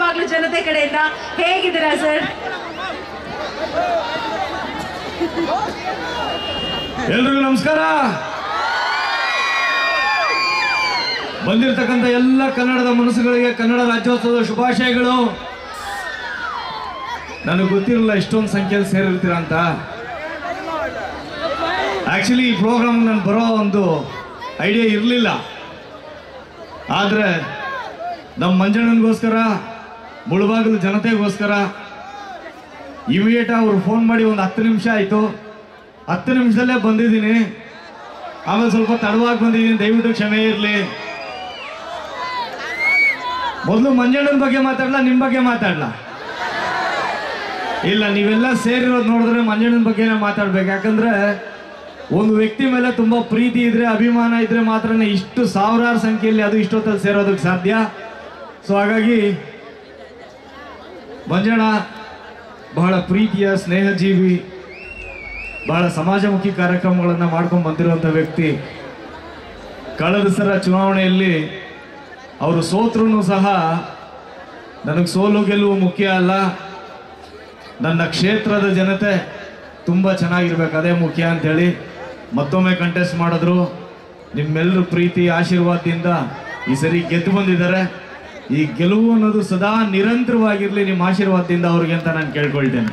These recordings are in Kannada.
ಮುಳುಬಾಗ್ಲು ಜನತೆ ಕಡೆಯಿಂದ ಹೇಗಿದ್ದೀರಾ ಸರ್ ಎಲ್ರಿಗೂ ನಮಸ್ಕಾರ ಬಂದಿರತಕ್ಕಂಥ ಎಲ್ಲ ಕನ್ನಡದ ಮನಸ್ಸುಗಳಿಗೆ ಕನ್ನಡ ರಾಜ್ಯೋತ್ಸವದ ಶುಭಾಶಯಗಳು ನನಗೆ ಗೊತ್ತಿರಲಿಲ್ಲ ಇಷ್ಟೊಂದು ಸಂಖ್ಯೆಯಲ್ಲಿ ಸೇರಿರ್ತೀರ ಅಂತ ಆಕ್ಚುಲಿ ಈ ಪ್ರೋಗ್ರಾಮ್ ನಾನು ಬರೋ ಒಂದು ಐಡಿಯಾ ಇರಲಿಲ್ಲ ಆದರೆ ನಮ್ಮ ಮಂಜಣ್ಣನಿಗೋಸ್ಕರ ಮುಳುಬಾಗಿಲು ಜನತೆಗೋಸ್ಕರ ಇಮಿಡಿಯೇಟ್ ಅವ್ರು ಫೋನ್ ಮಾಡಿ ಒಂದು ಹತ್ತು ನಿಮಿಷ ಆಯಿತು ಹತ್ತು ನಿಮಿಷದಲ್ಲೇ ಬಂದಿದ್ದೀನಿ ಆಮೇಲೆ ಸ್ವಲ್ಪ ತಡವಾಗಿ ಬಂದಿದ್ದೀನಿ ದಯವಿಟ್ಟು ಕ್ಷಮೆ ಇರಲಿ ಮೊದಲು ಮಂಜಣ್ಣನ ಬಗ್ಗೆ ಮಾತಾಡ್ಲಾ ನಿಮ್ಮ ಬಗ್ಗೆ ಮಾತಾಡ್ಲಾ ಇಲ್ಲ ನೀವೆಲ್ಲ ಸೇರಿರೋದು ನೋಡಿದ್ರೆ ಮಂಜಣ್ಣನ ಬಗ್ಗೆನೇ ಮಾತಾಡ್ಬೇಕು ಯಾಕಂದ್ರೆ ಒಂದು ವ್ಯಕ್ತಿ ಮೇಲೆ ತುಂಬಾ ಪ್ರೀತಿ ಇದ್ರೆ ಅಭಿಮಾನ ಇದ್ರೆ ಮಾತ್ರನೇ ಇಷ್ಟು ಸಾವಿರಾರು ಸಂಖ್ಯೆಯಲ್ಲಿ ಅದು ಇಷ್ಟೊತ್ತಲ್ಲಿ ಸೇರೋದಕ್ಕೆ ಸಾಧ್ಯ ಸೊ ಹಾಗಾಗಿ ಮಂಜಣ್ಣ ಬಹಳ ಪ್ರೀತಿಯ ಸ್ನೇಹಜೀವಿ ಬಹಳ ಸಮಾಜಮುಖಿ ಕಾರ್ಯಕ್ರಮಗಳನ್ನು ಮಾಡ್ಕೊಂಡು ಬಂದಿರುವಂಥ ವ್ಯಕ್ತಿ ಕಳೆದ ಸಲ ಚುನಾವಣೆಯಲ್ಲಿ ಅವರು ಸೋತ್ರೂ ಸಹ ನನಗೆ ಸೋಲು ಗೆಲುವು ಮುಖ್ಯ ಅಲ್ಲ ನನ್ನ ಕ್ಷೇತ್ರದ ಜನತೆ ತುಂಬ ಚೆನ್ನಾಗಿರ್ಬೇಕು ಅದೇ ಮುಖ್ಯ ಅಂತೇಳಿ ಮತ್ತೊಮ್ಮೆ ಕಂಟೆಸ್ಟ್ ಮಾಡಿದ್ರು ನಿಮ್ಮೆಲ್ಲರ ಪ್ರೀತಿ ಆಶೀರ್ವಾದದಿಂದ ಈ ಸರಿ ಗೆದ್ದು ಬಂದಿದ್ದಾರೆ ಈ ಗೆಲುವು ಅನ್ನೋದು ಸದಾ ನಿರಂತರವಾಗಿರಲಿ ನಿಮ್ಮ ಆಶೀರ್ವಾದದಿಂದ ಅವ್ರಿಗೆ ಅಂತ ನಾನು ಕೇಳ್ಕೊಳ್ತೇನೆ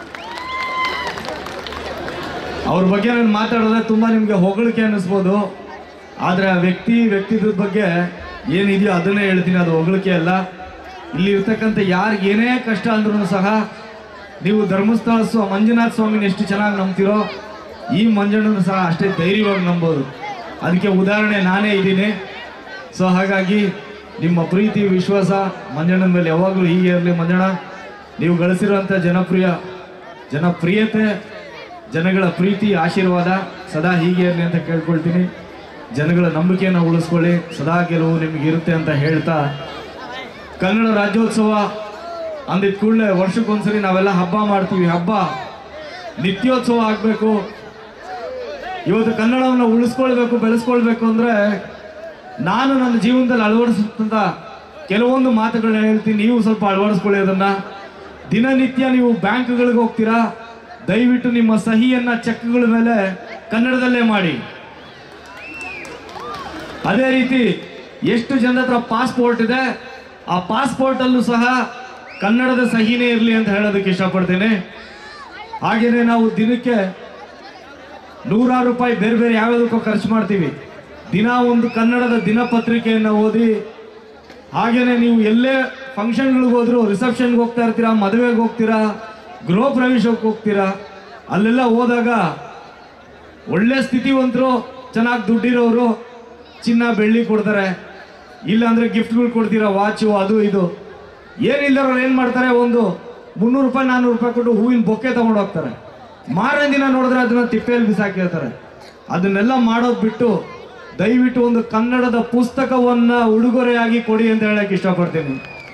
ಅವ್ರ ಬಗ್ಗೆ ನಾನು ಮಾತಾಡಿದ್ರೆ ತುಂಬ ನಿಮಗೆ ಹೊಗಳಿಕೆ ಅನ್ನಿಸ್ಬೋದು ಆದರೆ ಆ ವ್ಯಕ್ತಿ ವ್ಯಕ್ತಿತ್ವದ ಬಗ್ಗೆ ಏನಿದೆಯೋ ಅದನ್ನೇ ಹೇಳ್ತೀನಿ ಅದು ಹೊಗಳಿಕೆ ಅಲ್ಲ ಇಲ್ಲಿ ಇರ್ತಕ್ಕಂಥ ಯಾರಿಗೆ ಏನೇ ಕಷ್ಟ ಅಂದ್ರೂ ಸಹ ನೀವು ಧರ್ಮಸ್ಥಳ ಸ್ವ ಮಂಜುನಾಥ ಸ್ವಾಮಿನ ಎಷ್ಟು ಚೆನ್ನಾಗಿ ನಂಬ್ತಿರೋ ಈ ಮಂಜಣ್ಣನ ಸಹ ಅಷ್ಟೇ ಧೈರ್ಯವಾಗಿ ನಂಬೋದು ಅದಕ್ಕೆ ಉದಾಹರಣೆ ನಾನೇ ಇದ್ದೀನಿ ಸೊ ಹಾಗಾಗಿ ನಿಮ್ಮ ಪ್ರೀತಿ ವಿಶ್ವಾಸ ಮಂಜಣ್ಣನ ಮೇಲೆ ಯಾವಾಗಲೂ ಹೀಗೆ ಇರಲಿ ಮಂಜಣ್ಣ ನೀವು ಗಳಿಸಿರುವಂಥ ಜನಪ್ರಿಯ ಜನಪ್ರಿಯತೆ ಜನಗಳ ಪ್ರೀತಿ ಆಶೀರ್ವಾದ ಸದಾ ಹೀಗೆ ಇರಲಿ ಅಂತ ಕೇಳ್ಕೊಳ್ತೀನಿ ಜನಗಳ ನಂಬಿಕೆಯನ್ನು ಉಳಿಸ್ಕೊಳ್ಳಿ ಸದಾ ಗೆಲುವು ನಿಮಗೆ ಇರುತ್ತೆ ಅಂತ ಹೇಳ್ತಾ ಕನ್ನಡ ರಾಜ್ಯೋತ್ಸವ ಅಂದಿದ ಕೂಡಲೇ ವರ್ಷಕ್ಕೊಂದ್ಸರಿ ನಾವೆಲ್ಲ ಹಬ್ಬ ಮಾಡ್ತೀವಿ ಹಬ್ಬ ನಿತ್ಯೋತ್ಸವ ಆಗಬೇಕು ಇವತ್ತು ಕನ್ನಡವನ್ನು ಉಳಿಸ್ಕೊಳ್ಬೇಕು ಬೆಳೆಸ್ಕೊಳ್ಬೇಕು ಅಂದರೆ ನಾನು ನನ್ನ ಜೀವನದಲ್ಲಿ ಅಳವಡಿಸಿದಂಥ ಕೆಲವೊಂದು ಮಾತುಗಳನ್ನ ಹೇಳ್ತೀನಿ ನೀವು ಸ್ವಲ್ಪ ಅಳವಡಿಸ್ಕೊಳ್ಳಿ ಅದನ್ನ ದಿನನಿತ್ಯ ನೀವು ಬ್ಯಾಂಕ್ಗಳಿಗೆ ಹೋಗ್ತೀರಾ ದಯವಿಟ್ಟು ನಿಮ್ಮ ಸಹಿಯನ್ನ ಚೆಕ್ಗಳ ಮೇಲೆ ಕನ್ನಡದಲ್ಲೇ ಮಾಡಿ ಅದೇ ರೀತಿ ಎಷ್ಟು ಜನದ ಹತ್ರ ಪಾಸ್ಪೋರ್ಟ್ ಇದೆ ಆ ಪಾಸ್ಪೋರ್ಟ್ ಅಲ್ಲೂ ಸಹ ಕನ್ನಡದ ಸಹಿನೇ ಇರಲಿ ಅಂತ ಹೇಳೋದಕ್ಕೆ ಇಷ್ಟಪಡ್ತೇನೆ ಹಾಗೇನೆ ನಾವು ದಿನಕ್ಕೆ ನೂರಾರು ರೂಪಾಯಿ ಬೇರೆ ಬೇರೆ ಯಾವ್ಯಾವುದಕ್ಕೋ ಖರ್ಚು ಮಾಡ್ತೀವಿ ದಿನ ಒಂದು ಕನ್ನಡದ ದಿನಪತ್ರಿಕೆಯನ್ನು ಓದಿ ಹಾಗೇನೆ ನೀವು ಎಲ್ಲೇ ಫಂಕ್ಷನ್ಗಳಿಗೆ ಹೋದ್ರು ರಿಸೆಪ್ಷನ್ಗೆ ಹೋಗ್ತಾ ಇರ್ತೀರಾ ಮದುವೆಗೆ ಹೋಗ್ತೀರಾ ಗೃಹ ಪ್ರವೇಶಕ್ಕೆ ಹೋಗ್ತೀರಾ ಅಲ್ಲೆಲ್ಲ ಹೋದಾಗ ಒಳ್ಳೆ ಸ್ಥಿತಿವಂತರು ಚೆನ್ನಾಗಿ ದುಡ್ಡಿರೋರು ಚಿನ್ನ ಬೆಳ್ಳಿ ಕೊಡ್ತಾರೆ ಇಲ್ಲಾಂದ್ರೆ ಗಿಫ್ಟ್ಗಳು ಕೊಡ್ತೀರಾ ವಾಚು ಅದು ಇದು ಏನಿಲ್ಲದವ್ರು ಏನು ಮಾಡ್ತಾರೆ ಒಂದು ಮುನ್ನೂರು ರೂಪಾಯಿ ನಾನ್ನೂರು ರೂಪಾಯಿ ಕೊಟ್ಟು ಹೂವಿನ ಬೊಕ್ಕೆ ತಗೊಂಡು ಹೋಗ್ತಾರೆ ಮಾರನೇ ದಿನ ನೋಡಿದ್ರೆ ಅದನ್ನ ತಿಪ್ಪೆಯಲ್ಲಿ ಬಿಸಾಕಿರ್ತಾರೆ ಅದನ್ನೆಲ್ಲ ಮಾಡೋದು ಬಿಟ್ಟು ದಯವಿಟ್ಟು ಒಂದು ಕನ್ನಡದ ಪುಸ್ತಕವನ್ನ ಉಡುಗೊರೆಯಾಗಿ ಕೊಡಿ ಅಂತ ಹೇಳಕ್ ಇಷ್ಟಪಡ್ತೀನಿ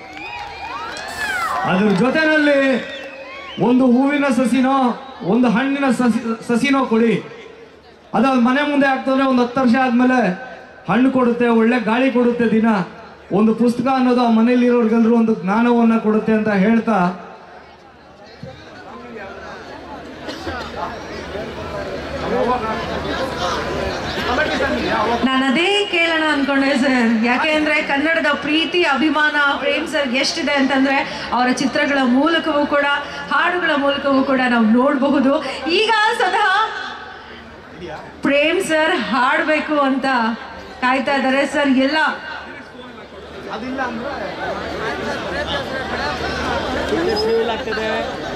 ಅದ್ರ ಜೊತೆನಲ್ಲಿ ಒಂದು ಹೂವಿನ ಸಸಿನೋ ಒಂದು ಹಣ್ಣಿನ ಸಸಿ ಸಸಿನೋ ಕೊಡಿ ಅದು ಅವ್ರ ಮನೆ ಮುಂದೆ ಆಗ್ತಂದ್ರೆ ಒಂದು ಹತ್ತು ವರ್ಷ ಆದ್ಮೇಲೆ ಹಣ್ಣು ಕೊಡುತ್ತೆ ಒಳ್ಳೆ ಗಾಳಿ ಕೊಡುತ್ತೆ ದಿನ ಒಂದು ಪುಸ್ತಕ ಅನ್ನೋದು ಆ ಮನೇಲಿರೋರ್ಗೆಲ್ರೂ ಒಂದು ಜ್ಞಾನವನ್ನ ಕೊಡುತ್ತೆ ಅಂತ ಹೇಳ್ತಾ ನಾನು ಅದೇ ಕೇಳೋಣ ಅನ್ಕೊಂಡೆ ಸರ್ ಯಾಕೆಂದ್ರೆ ಕನ್ನಡದ ಪ್ರೀತಿ ಅಭಿಮಾನ ಪ್ರೇಮ್ ಸರ್ ಎಷ್ಟಿದೆ ಅಂತಂದ್ರೆ ಅವರ ಚಿತ್ರಗಳ ಮೂಲಕವೂ ಕೂಡ ಹಾಡುಗಳ ಮೂಲಕವೂ ಕೂಡ ನಾವು ನೋಡಬಹುದು ಈಗ ಸದಾ ಪ್ರೇಮ್ ಸರ್ ಹಾಡಬೇಕು ಅಂತ ಕಾಯ್ತಾ ಇದ್ದಾರೆ ಸರ್ ಎಲ್ಲ ಆಗ್ತದೆ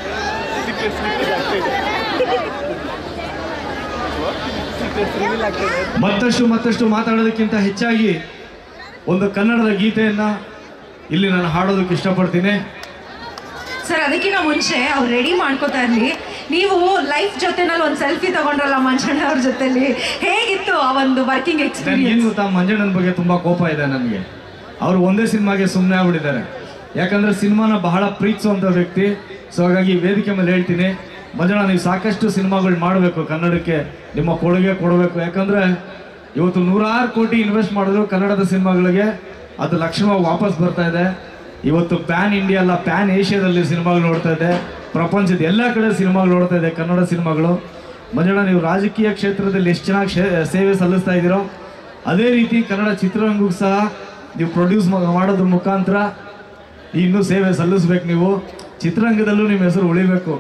ಆಗ್ತದೆ ಮತ್ತಷ್ಟು ಮತ್ತಷ್ಟು ಮಾತಾಡೋದಕ್ಕಿಂತ ಹೆಚ್ಚಾಗಿ ಒಂದು ಕನ್ನಡದ ಗೀತೆಯನ್ನ ಇಲ್ಲಿ ನಾನು ಹಾಡೋದಕ್ಕೆ ಇಷ್ಟಪಡ್ತೀನಿ ಸರ್ ಅದಕ್ಕಿಂತ ಮುಂಚೆ ಅವ್ರು ರೆಡಿ ಮಾಡ್ಕೋತಾ ಇರ್ಲಿ ನೀವು ಲೈಫ್ ಜೊತೆನಲ್ಲಿ ಒಂದು ಸೆಲ್ಫಿ ತಗೊಂಡ್ರಲ್ಲ ಮಂಜಣ್ಣ ಅವ್ರ ಜೊತೆಲಿ ಹೇಗಿತ್ತು ಆ ಒಂದು ವರ್ಕಿಂಗ್ ನನ್ಗೆ ಏನ್ ಎಕ್ಸ್ಪೀರಿಯನ್ಸ್ ಗೊತ್ತಾ ಮಂಜಣ್ಣನ ಬಗ್ಗೆ ತುಂಬಾ ಕೋಪ ಇದೆ ನನಗೆ ಅವರು ಒಂದೇ ಸಿನಿಮಾಗೆ ಸುಮ್ಮನೆ ಆಗ್ಬಿಟ್ಟಿದ್ದಾರೆ ಯಾಕಂದ್ರೆ ಸಿನಿಮಾನ ಬಹಳ ಪ್ರೀತಿಸುವಂತ ವ್ಯಕ್ತಿ ಸೊ ಹಾಗಾಗಿ ಈ ವೇದಿಕೆ ಮೇಲೆ ಹೇಳ್ತೀನಿ ಮಂಜಣ್ಣ ನೀವು ಸಾಕಷ್ಟು ಸಿನಿಮಾಗಳು ಮಾಡಬೇಕು ಕನ್ನಡಕ್ಕೆ ನಿಮ್ಮ ಕೊಡುಗೆ ಕೊಡಬೇಕು ಯಾಕಂದ್ರೆ ಇವತ್ತು ನೂರಾರು ಕೋಟಿ ಇನ್ವೆಸ್ಟ್ ಮಾಡಿದ್ರು ಕನ್ನಡದ ಸಿನಿಮಾಗಳಿಗೆ ಅದು ಲಕ್ಷಣವಾಗಿ ವಾಪಸ್ ಬರ್ತಾ ಇದೆ ಇವತ್ತು ಪ್ಯಾನ್ ಇಂಡಿಯಾ ಅಲ್ಲ ಪ್ಯಾನ್ ಏಷ್ಯಾದಲ್ಲಿ ಸಿನಿಮಾಗಳು ನೋಡ್ತಾ ಇದೆ ಪ್ರಪಂಚದ ಎಲ್ಲ ಕಡೆ ಸಿನಿಮಾಗಳು ನೋಡ್ತಾ ಇದೆ ಕನ್ನಡ ಸಿನಿಮಾಗಳು ಮಂಜಣ್ಣ ನೀವು ರಾಜಕೀಯ ಕ್ಷೇತ್ರದಲ್ಲಿ ಎಷ್ಟು ಚೆನ್ನಾಗಿ ಶೇ- ಸೇವೆ ಸಲ್ಲಿಸ್ತಾ ಇದ್ದೀರೋ ಅದೇ ರೀತಿ ಕನ್ನಡ ಚಿತ್ರರಂಗಕ್ಕೂ ಸಹ ನೀವು ಪ್ರೊಡ್ಯೂಸ್ ಮಾಡೋದ್ರ ಮುಖಾಂತರ ಇನ್ನೂ ಸೇವೆ ಸಲ್ಲಿಸ್ಬೇಕು ನೀವು ಚಿತ್ರರಂಗದಲ್ಲೂ ನಿಮ್ಮ ಹೆಸರು ಉಳಿಬೇಕು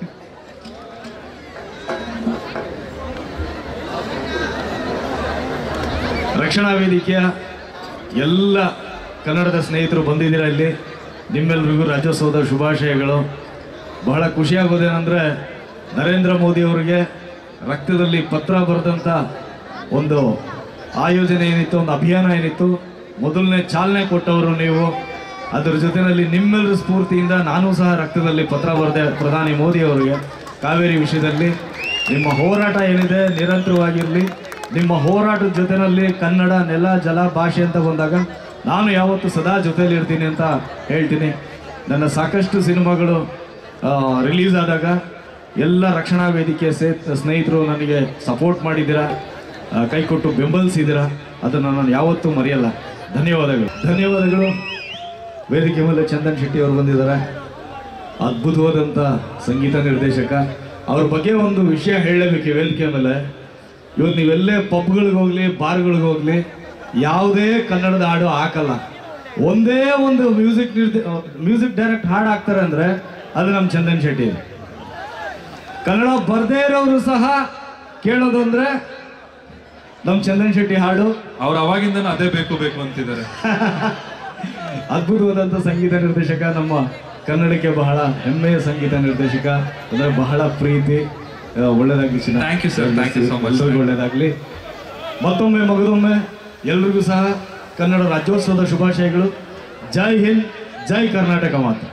ರಕ್ಷಣಾ ವೇದಿಕೆಯ ಎಲ್ಲ ಕನ್ನಡದ ಸ್ನೇಹಿತರು ಬಂದಿದ್ದೀರಾ ಇಲ್ಲಿ ನಿಮ್ಮೆಲ್ಲರಿಗೂ ರಾಜ್ಯೋತ್ಸವದ ಶುಭಾಶಯಗಳು ಬಹಳ ಖುಷಿಯಾಗೋದೇನೆಂದರೆ ನರೇಂದ್ರ ಮೋದಿ ಅವರಿಗೆ ರಕ್ತದಲ್ಲಿ ಪತ್ರ ಬರೆದಂಥ ಒಂದು ಆಯೋಜನೆ ಏನಿತ್ತು ಒಂದು ಅಭಿಯಾನ ಏನಿತ್ತು ಮೊದಲನೇ ಚಾಲನೆ ಕೊಟ್ಟವರು ನೀವು ಅದರ ಜೊತೆಯಲ್ಲಿ ನಿಮ್ಮೆಲ್ಲರ ಸ್ಫೂರ್ತಿಯಿಂದ ನಾನು ಸಹ ರಕ್ತದಲ್ಲಿ ಪತ್ರ ಬರೆದೆ ಪ್ರಧಾನಿ ಮೋದಿ ಅವರಿಗೆ ಕಾವೇರಿ ವಿಷಯದಲ್ಲಿ ನಿಮ್ಮ ಹೋರಾಟ ಏನಿದೆ ನಿರಂತರವಾಗಿರಲಿ ನಿಮ್ಮ ಹೋರಾಟದ ಜೊತೆಯಲ್ಲಿ ಕನ್ನಡ ನೆಲ ಜಲ ಭಾಷೆ ಅಂತ ಬಂದಾಗ ನಾನು ಯಾವತ್ತೂ ಸದಾ ಜೊತೆಲಿ ಇರ್ತೀನಿ ಅಂತ ಹೇಳ್ತೀನಿ ನನ್ನ ಸಾಕಷ್ಟು ಸಿನಿಮಾಗಳು ರಿಲೀಸ್ ಆದಾಗ ಎಲ್ಲ ರಕ್ಷಣಾ ವೇದಿಕೆ ಸೇ ಸ್ನೇಹಿತರು ನನಗೆ ಸಪೋರ್ಟ್ ಮಾಡಿದ್ದೀರಾ ಆ, ಕೈ ಕೊಟ್ಟು ಬೆಂಬಲಿಸಿದ್ದೀರಾ ಅದನ್ನು ನಾನು ಯಾವತ್ತೂ ಮರೆಯಲ್ಲ ಧನ್ಯವಾದಗಳು ಧನ್ಯವಾದಗಳು ವೇದಿಕೆ ಮೇಲೆ ಚಂದನ್ ಶೆಟ್ಟಿ ಅವರು ಬಂದಿದ್ದಾರೆ ಅದ್ಭುತವಾದಂಥ ಸಂಗೀತ ನಿರ್ದೇಶಕ ಅವ್ರ ಬಗ್ಗೆ ಒಂದು ವಿಷಯ ಹೇಳಬೇಕು ಈ ವೇದಿಕೆ ಮೇಲೆ ಇವತ್ತು ನೀವೆಲ್ಲೇ ಪಬ್ಗಳಿಗೆ ಹೋಗ್ಲಿ ಬಾರ್ಗಳಿಗೆ ಹೋಗ್ಲಿ ಯಾವುದೇ ಕನ್ನಡದ ಹಾಡು ಹಾಕಲ್ಲ ಒಂದೇ ಒಂದು ಮ್ಯೂಸಿಕ್ ನಿರ್ದೇ ಮ್ಯೂಸಿಕ್ ಡೈರೆಕ್ಟ್ ಹಾಡು ಹಾಕ್ತಾರೆ ಅಂದ್ರೆ ಅದು ನಮ್ಮ ಚಂದನ್ ಶೆಟ್ಟಿ ಕನ್ನಡ ಬರ್ದೇ ಇರೋರು ಸಹ ಕೇಳೋದು ಅಂದ್ರೆ ನಮ್ಮ ಚಂದನ್ ಶೆಟ್ಟಿ ಹಾಡು ಅವ್ರು ಅವಾಗಿಂದನೂ ಅದೇ ಬೇಕು ಬೇಕು ಅಂತಿದ್ದಾರೆ ಅದ್ಭುತವಾದಂಥ ಸಂಗೀತ ನಿರ್ದೇಶಕ ನಮ್ಮ ಕನ್ನಡಕ್ಕೆ ಬಹಳ ಹೆಮ್ಮೆಯ ಸಂಗೀತ ನಿರ್ದೇಶಕ ಅಂದ್ರೆ ಬಹಳ ಪ್ರೀತಿ ಆ, ಒಳ್ಳೆದಾಗ್ಲಿ ಚಿನ್ನ. Thank you, sir. Thank you so much. ಎಲ್ರಿಗೂ ಒಳ್ಳೆದಾಗ್ಲಿ ಮತ್ತೊಮ್ಮೆ ಮಗದೊಮ್ಮೆ ಎಲ್ರಿಗೂ ಸಹ ಕನ್ನಡ ರಾಜ್ಯೋತ್ಸವದ ಶುಭಾಶಯಗಳು ಜೈ ಹಿಂದ್ ಜೈ ಕರ್ನಾಟಕ ಮಾತ್ರ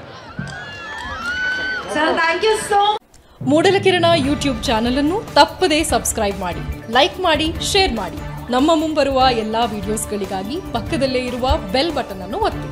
sir thank you so Moodalakirana YouTube channel ಅನ್ನು ತಪ್ಪದೇ ಸಬ್ಸ್ಕ್ರೈಬ್ ಮಾಡಿ ಲೈಕ್ ಮಾಡಿ ಶೇರ್ ಮಾಡಿ ನಮ್ಮ ಮುಂಬರುವ ಎಲ್ಲಾ ವಿಡಿಯೋಸ್ಗಳಿಗಾಗಿ ಪಕ್ಕದಲ್ಲೇ ಇರುವ ಬೆಲ್ ಬಟನ್ ಅನ್ನು ಒತ್ತಿ